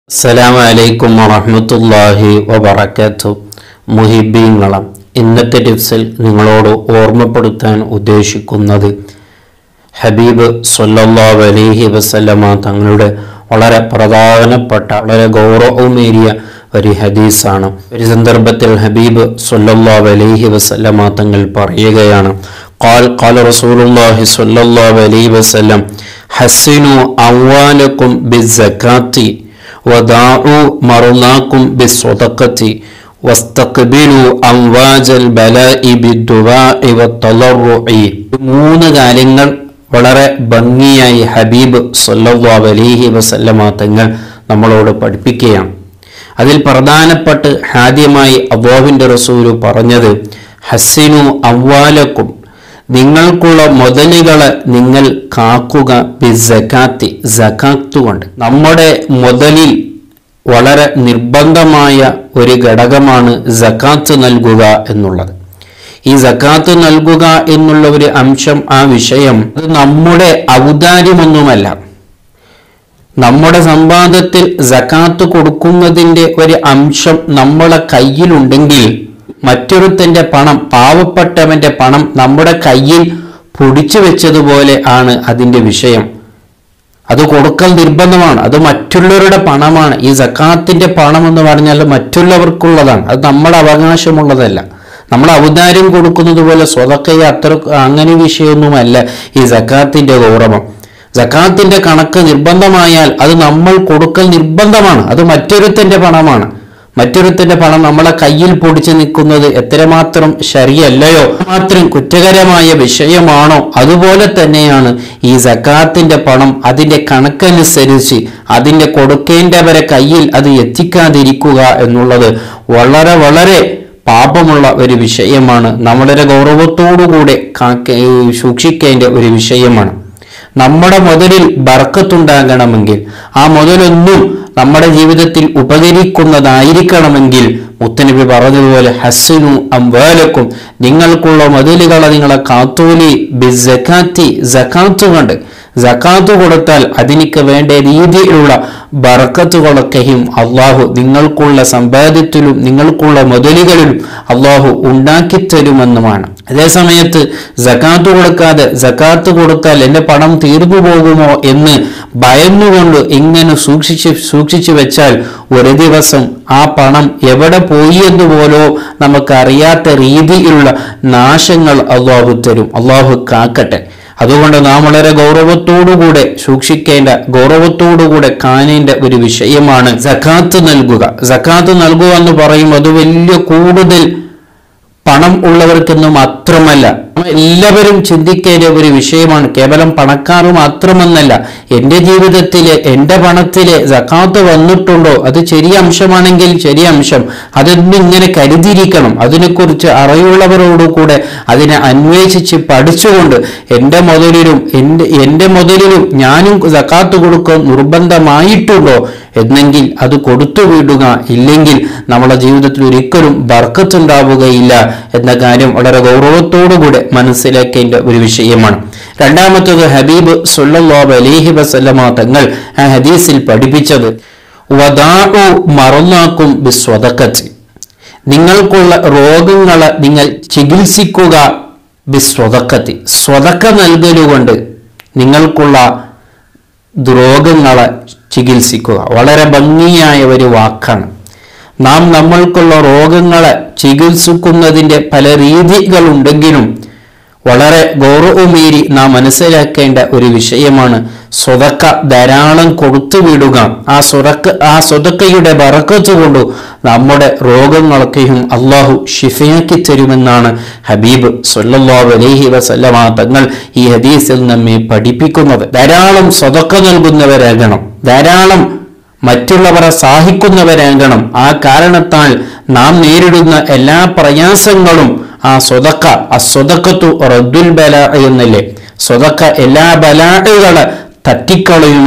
അസ്സലാമു അലൈക്കും വറഹ്മത്തുള്ളാഹി വബറകാത്തു മുഹിബീങ്ങളും ഇന്നത്തെ ടിപ്സിൽ നിങ്ങളോട് ഓർമ്മപ്പെടുത്താൻ ഉദ്ദേശിക്കുന്നത് ഹബീബ് സല്ലല്ലാഹു അലൈഹി വസല്ലമ തങ്ങളുടെ വളരെ പ്രധാനപ്പെട്ട വളരെ ഗൗരവമേറിയ ഒരു ഹദീസാണ് ഒരു സന്ദർഭത്തിൽ ഹബീബ് സല്ലല്ലാഹു അലൈഹി വസല്ലമ തങ്ങൾ പറയുകയാണ് قال قال رسول الله صلى الله عليه وسلم حسنوا أموالكم بالزكاة وداعوا مرضاكم بالصدقة واستقبلوا أمواج البلاء بالدعاء والتضرع മൂന്ന് കാര്യങ്ങൾ വളരെ ഭംഗിയായി ഹബീബ് സല്ലല്ലാഹു അലൈഹി വസല്ലമ തങ്ങൾ നമ്മളോട് പഠിപ്പിക്കുകയാണ് അതിൽ പ്രധാനപ്പെട്ട് ആദ്യമായി അബോവിൻ്റെ റസൂല് പറഞ്ഞത് ഹസ്സിനു അവ്വാലക്കും നിങ്ങൾക്കുള്ള മുതലുകളെ നിങ്ങൾ കാക്കുക ബി സക്കാത്തി സക്കാത്ത് കൊണ്ട് നമ്മുടെ മുതലിൽ വളരെ നിർബന്ധമായ ഒരു ഘടകമാണ് സക്കാത്ത് നൽകുക എന്നുള്ളത് ഈ സക്കാത്ത് നൽകുക എന്നുള്ള ഒരു അംശം ആ വിഷയം അത് നമ്മുടെ ഔദാര്യമൊന്നുമല്ല നമ്മുടെ സമ്പാദത്തിൽ സക്കാത്ത് കൊടുക്കുന്നതിൻ്റെ ഒരു അംശം നമ്മളെ കയ്യിലുണ്ടെങ്കിൽ മറ്റൊരുത്തൻ്റെ പണം പാവപ്പെട്ടവൻ്റെ പണം നമ്മുടെ കയ്യിൽ പൊടിച്ചു വെച്ചതുപോലെ ആണ് അതിൻ്റെ വിഷയം അത് കൊടുക്കൽ നിർബന്ധമാണ് അത് മറ്റുള്ളവരുടെ പണമാണ് ഈ സക്കാത്തിന്റെ പണം എന്ന് പറഞ്ഞാൽ മറ്റുള്ളവർക്കുള്ളതാണ് അത് നമ്മുടെ അവകാശമുള്ളതല്ല നമ്മൾ ഔദാര്യം കൊടുക്കുന്നത് പോലെ സ്വതക്കയെ അത്ര അങ്ങനെ വിഷയമൊന്നുമല്ല ഈ സക്കാത്തിന്റെ ഗൗരവം സക്കാത്തിന്റെ കണക്ക് നിർബന്ധമായാൽ അത് നമ്മൾ കൊടുക്കൽ നിർബന്ധമാണ് അത് മറ്റൊരുത്തന്റെ പണമാണ് മറ്റൊരുത്തന്റെ പണം നമ്മളെ കയ്യിൽ പൊടിച്ചു നിൽക്കുന്നത് എത്രമാത്രം ശരിയല്ലയോ മാത്രം കുറ്റകരമായ വിഷയമാണോ അതുപോലെ തന്നെയാണ് ഈ സക്കാത്തിന്റെ പണം അതിന്റെ കണക്കനുസരിച്ച് അതിന്റെ കൊടുക്കേണ്ടവരെ കയ്യിൽ അത് എത്തിക്കാതിരിക്കുക എന്നുള്ളത് വളരെ വളരെ പാപമുള്ള ഒരു വിഷയമാണ് നമ്മുടെ ഗൗരവത്തോടുകൂടെ കാക്ക സൂക്ഷിക്കേണ്ട ഒരു വിഷയമാണ് നമ്മുടെ മുതലിൽ ബർക്കത്തുണ്ടാകണമെങ്കിൽ ആ മുതലൊന്നും നമ്മുടെ ജീവിതത്തിൽ ഉപകരിക്കുന്നതായിരിക്കണമെങ്കിൽ മുത്തനബി പറഞ്ഞതുപോലെ ഹസ്സിനു അംവാലക്കും നിങ്ങൾക്കുള്ള മുതലുകളെ നിങ്ങളെ കാത്തോലി ബി ജക്കാത്തി ജക്കാത്ത് കൊണ്ട് ജക്കാത്ത് കൊടുത്താൽ അതിനിക്ക് വേണ്ട രീതിയിലുള്ള ബറക്കത്തുകളൊക്കെയും അള്ളാഹു നിങ്ങൾക്കുള്ള സമ്പാദ്യത്തിലും നിങ്ങൾക്കുള്ള മുതലുകളിലും അള്ളാഹു ഉണ്ടാക്കി തരുമെന്നുമാണ് അതേസമയത്ത് ജക്കാത്ത് കൊടുക്കാതെ ജക്കാത്ത് കൊടുത്താൽ എൻ്റെ പണം തീർന്നു പോകുമോ എന്ന് ഭയന്നുകൊണ്ട് ഇങ്ങനെ സൂക്ഷിച്ച് സൂക്ഷിച്ചു വെച്ചാൽ ഒരു ദിവസം ആ പണം എവിടെ പോയി എന്ന് പോലോ നമുക്കറിയാത്ത രീതിയിലുള്ള നാശങ്ങൾ അള്ളാഹു തരും അള്ളാഹു കാക്കട്ടെ അതുകൊണ്ട് നാം വളരെ ഗൗരവത്തോടുകൂടെ സൂക്ഷിക്കേണ്ട ഗൗരവത്തോടുകൂടെ കാണേണ്ട ഒരു വിഷയമാണ് സക്കാത്ത് നൽകുക സക്കാത്ത് നൽകുക എന്ന് പറയും അത് വലിയ കൂടുതൽ പണം ഉള്ളവർക്കൊന്നും മാത്രമല്ല എല്ലാവരും ചിന്തിക്കേണ്ട ഒരു വിഷയമാണ് കേവലം പണക്കാർ മാത്രമെന്നല്ല എൻ്റെ ജീവിതത്തിലെ എൻ്റെ പണത്തിലെ സക്കാത്ത് വന്നിട്ടുണ്ടോ അത് ചെറിയ അംശമാണെങ്കിൽ ചെറിയ അംശം അതൊന്നും ഇങ്ങനെ കരുതിയിരിക്കണം അതിനെക്കുറിച്ച് അറിവുള്ളവരോടുകൂടെ അതിനെ അന്വേഷിച്ച് പഠിച്ചുകൊണ്ട് എൻ്റെ മുതലിലും എൻ്റെ എൻ്റെ മുതലിലും ഞാനും സക്കാത്ത് കൊടുക്കാൻ നിർബന്ധമായിട്ടുണ്ടോ എന്നെങ്കിൽ അത് കൊടുത്തു വിടുക ഇല്ലെങ്കിൽ നമ്മുടെ ജീവിതത്തിൽ ഒരിക്കലും ബർക്കത്തുണ്ടാവുകയില്ല എന്ന കാര്യം വളരെ ഗൗരവത്തോടുകൂടെ മനസ്സിലാക്കേണ്ട ഒരു വിഷയമാണ് രണ്ടാമത്തത് ഹബീബ് സല്ലല്ലാഹു അലൈഹി വസല്ലമ തങ്ങൾ ആ ഹദീസിൽ പഠിപ്പിച്ചത് വദാഉ മറന്നാക്കും ബിസ്വദക്കത്ത് നിങ്ങൾക്കുള്ള രോഗങ്ങളെ നിങ്ങൾ ചികിത്സിക്കുക ബിസ്വദക്കത്തി സ്വതക്ക നൽകലുകൊണ്ട് നിങ്ങൾക്കുള്ള രോഗങ്ങളെ ചികിത്സിക്കുക വളരെ ഭംഗിയായ ഒരു വാക്കാണ് നാം നമ്മൾക്കുള്ള രോഗങ്ങളെ ചികിത്സിക്കുന്നതിൻ്റെ പല രീതികളുണ്ടെങ്കിലും വളരെ ഗൗരവമേറി നാം മനസ്സിലാക്കേണ്ട ഒരു വിഷയമാണ് സ്വതക്ക ധാരാളം കൊടുത്തു വിടുക ആ സ്വതക്ക ആ സ്വതക്കയുടെ ബറക്കത്ത് കൊണ്ട് നമ്മുടെ രോഗങ്ങളൊക്കെയും അള്ളാഹു ഷിഫയാക്കി തരുമെന്നാണ് ഹബീബ് സല്ലല്ലാഹു അലൈഹി വസല്ലമ തങ്ങൾ ഈ ഹദീസിൽ നമ്മെ പഠിപ്പിക്കുന്നത് ധാരാളം സ്വതക്ക നൽകുന്നവരാകണം ധാരാളം മറ്റുള്ളവരെ സഹായിക്കുന്നവരാകണം ആ കാരണത്താൽ നാം നേരിടുന്ന എല്ലാ പ്രയാസങ്ങളും ആ സ്വതക്ക ആ സ്വതക്കത്തു റദ്ദുൽ ബല എന്നല്ലേ സ്വതക്ക എല്ലാ ബലാഹുകളെ തട്ടിക്കളയുമെന്നാണ്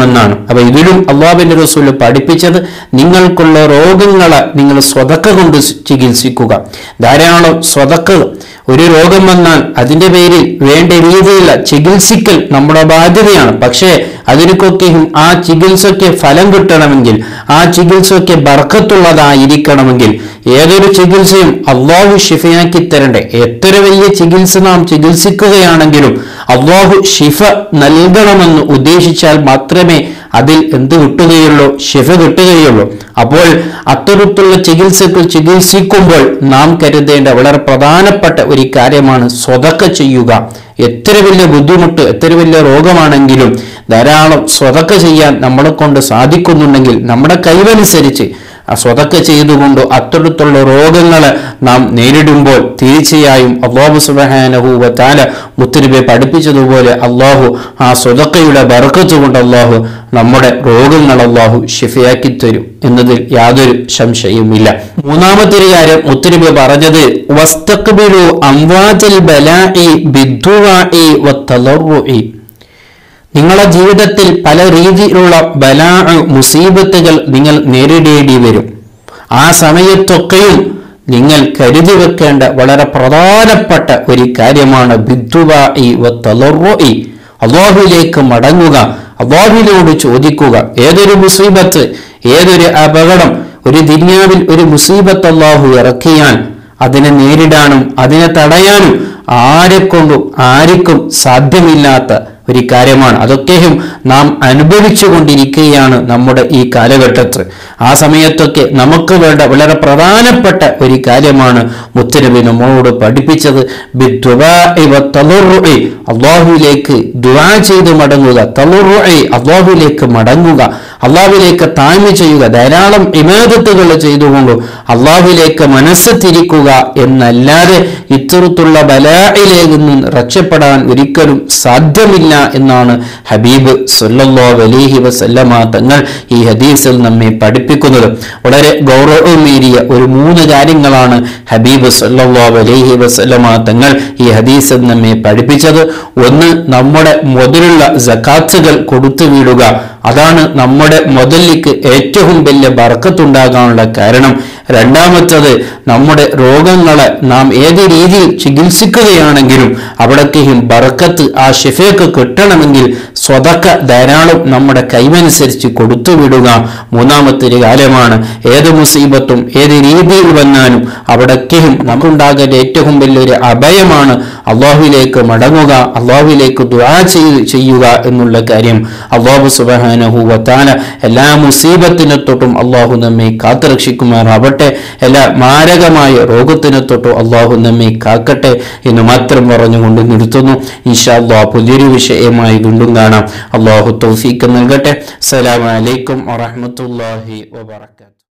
അപ്പൊ ഇതിലും അള്ളാഹുബിന്റെ റസൂല് പഠിപ്പിച്ചത് നിങ്ങൾക്കുള്ള രോഗങ്ങളെ നിങ്ങൾ സ്വതക്ക കൊണ്ട് ചികിത്സിക്കുക ധാരാളം സ്വതക്ക ഒരു രോഗം വന്നാൽ അതിന്റെ പേരിൽ വേണ്ട രീതിയിലുള്ള ചികിത്സിക്കൽ നമ്മുടെ ബാധ്യതയാണ് പക്ഷേ അതിനൊക്കെയും ആ ചികിത്സയ്ക്ക് ഫലം കിട്ടണമെങ്കിൽ ആ ചികിത്സയ്ക്ക് ബർക്കത്തുള്ളതായിരിക്കണമെങ്കിൽ ഏതൊരു ചികിത്സയും അള്ളാഹു ഷിഫയാക്കി തരണ്ടേ എത്ര വലിയ ചികിത്സ നാം ചികിത്സിക്കുകയാണെങ്കിലും അള്ളാഹു ഷിഫ നൽകണമെന്ന് ഉദ്ദേശിച്ചാൽ മാത്രമേ അതിൽ എന്ത് കിട്ടുകയുള്ളൂ ഷിഫ കിട്ടുകയുള്ളൂ അപ്പോൾ അത്തരത്തിലുള്ള ചികിത്സകൾ ചികിത്സിക്കുമ്പോൾ നാം കരുതേണ്ട വളരെ പ്രധാനപ്പെട്ട ഒരു കാര്യമാണ് സ്വതക്ക ചെയ്യുക എത്ര വലിയ ബുദ്ധിമുട്ട് എത്ര വലിയ രോഗമാണെങ്കിലും ധാരാളം സ്വതക്ക ചെയ്യാൻ നമ്മളെ കൊണ്ട് സാധിക്കുന്നുണ്ടെങ്കിൽ നമ്മുടെ കഴിവനുസരിച്ച് ആ സ്വതക്ക ചെയ്തുകൊണ്ട് അത്തരത്തിലുള്ള രോഗങ്ങളെ നാം നേരിടുമ്പോൾ തീർച്ചയായും അള്ളാഹു സുബഹാനഹൂവ താല മുത്തുനബി പഠിപ്പിച്ചതുപോലെ അള്ളാഹു ആ സ്വതക്കയുടെ ബർക്കത്ത് കൊണ്ട് അള്ളാഹു നമ്മുടെ രോഗങ്ങൾ അള്ളാഹു ഷിഫയാക്കി തരും എന്നതിൽ യാതൊരു സംശയവുമില്ല മൂന്നാമത്തെ ഒരു കാര്യം മുത്തുനബി പറഞ്ഞത് വസ്തഖ്ബിലു അംവാജൽ ബലാഇ ബിദ്ദുവാഇ വത്തളറുഇ നിങ്ങളുടെ ജീവിതത്തിൽ പല രീതിയിലുള്ള ബലാ മുസീബത്തുകൾ നിങ്ങൾ നേരിടേണ്ടി വരും ആ സമയത്തൊക്കെയും നിങ്ങൾ കരുതി വെക്കേണ്ട വളരെ പ്രധാനപ്പെട്ട ഒരു കാര്യമാണ് ബിദ്ദുവായി വത്തളറുഇ അള്ളാഹുവിലേക്ക് മടങ്ങുക അള്ളാഹുവിനോട് ചോദിക്കുക ഏതൊരു മുസീബത്ത് ഏതൊരു അപകടം ഒരു ദുനിയാവിൽ ഒരു മുസീബത്ത് അള്ളാഹു ഇറക്കിയാൽ അതിനെ നേരിടാനും അതിനെ തടയാനും ആരെക്കൊണ്ടും ആർക്കും സാധ്യമില്ലാത്ത ഒരു കാര്യമാണ് അതൊക്കെയും നാം അനുഭവിച്ചു കൊണ്ടിരിക്കുകയാണ് നമ്മുടെ ഈ കാലഘട്ടത്തിൽ ആ സമയത്തൊക്കെ നമുക്ക് വേണ്ട വളരെ പ്രധാനപ്പെട്ട ഒരു കാര്യമാണ് മുത്തരബി നമ്മളോട് പഠിപ്പിച്ചത് ബിദ്ദുആഇ വത്തളറുഇ. അള്ളാഹുവിലേക്ക് ദുആ ചെയ്ത് മടങ്ങുക തളുറുഇ അള്ളാഹുവിലേക്ക് മടങ്ങുക അള്ളാഹുവിലേക്ക് താഴ്മ ചെയ്യുക ധാരാളം ഇമാദത്തുകൾ ചെയ്തുകൊണ്ട് അള്ളാഹുവിലേക്ക് മനസ്സ് തിരിക്കുക എന്നല്ലാതെ ഇത്തരത്തിലുള്ള ബലായിലേക്ക് നിന്ന് രക്ഷപ്പെടാൻ ഒരിക്കലും സാധ്യമില്ല എന്നാണ് ഹബീബ് സല്ലല്ലാഹു അലൈഹി വസല്ലമ തങ്ങൾ ഈ ഹദീസിൽ നമ്മെ പഠിപ്പിക്കുന്നത് വളരെ ഗൗരവമേറിയ ഒരു മൂന്ന് കാര്യങ്ങളാണ് ഹബീബ് സല്ലല്ലാഹു അലൈഹി വസല്ലമ തങ്ങൾ ഈ ഹദീസിൽ നമ്മെ പഠിപ്പിച്ചത് ഒന്ന് നമ്മുടെ മുതലുള്ള സക്കാത്തുകൾ കൊടുത്തു വിടുക അതാണ് നമ്മുടെ മുതലിക്ക് ഏറ്റവും വലിയ ബർക്കത്തുണ്ടാകാനുള്ള കാരണം രണ്ടാമത്തത് നമ്മുടെ രോഗങ്ങളെ നാം ഏത് രീതിയിൽ ചികിത്സിക്കുകയാണെങ്കിലും അവിടേക്കും ബർക്കത്ത് ആ ഷിഫയ്ക്ക് കിട്ടണമെങ്കിൽ സ്വതക്ക ധാരാളം നമ്മുടെ കൈവനുസരിച്ച് കൊടുത്തു വിടുക മൂന്നാമത്തെ ഒരു കാര്യമാണ് ഏത് മുസീബത്തും ഏത് രീതിയിൽ വന്നാലും അവിടേക്കും നമുക്കുണ്ടാകേണ്ട ഏറ്റവും വലിയൊരു അഭയമാണ് അള്ളാഹുവിലേക്ക് മടങ്ങുക അള്ളാഹുവിലേക്ക് ദുആ ചെയ്ത് ചെയ്യുക എന്നുള്ള കാര്യം അള്ളാഹു സുബഹാനഹു വത്താല എല്ലാ മുസീബത്തിനെ തൊട്ടും അള്ളാഹു നമ്മെ കാത്തുരക്ഷിക്കുമാറാവട്ടെ എല്ലാ മാരകമായ രോഗത്തിനെ തൊട്ടും അള്ളാഹു നമ്മെ കാക്കട്ടെ എന്ന് മാത്രം പറഞ്ഞുകൊണ്ട് നിർത്തുന്നു ഇൻഷാ അള്ളാഹ് പുതിയൊരു വിഷയമായി വീണ്ടും കാണാം അള്ളാഹു തൗഫീക്ക് നൽകട്ടെ അസ്സലാമു അലൈക്കും വറഹ്മത്തുള്ളാഹി വബറകാതുഹു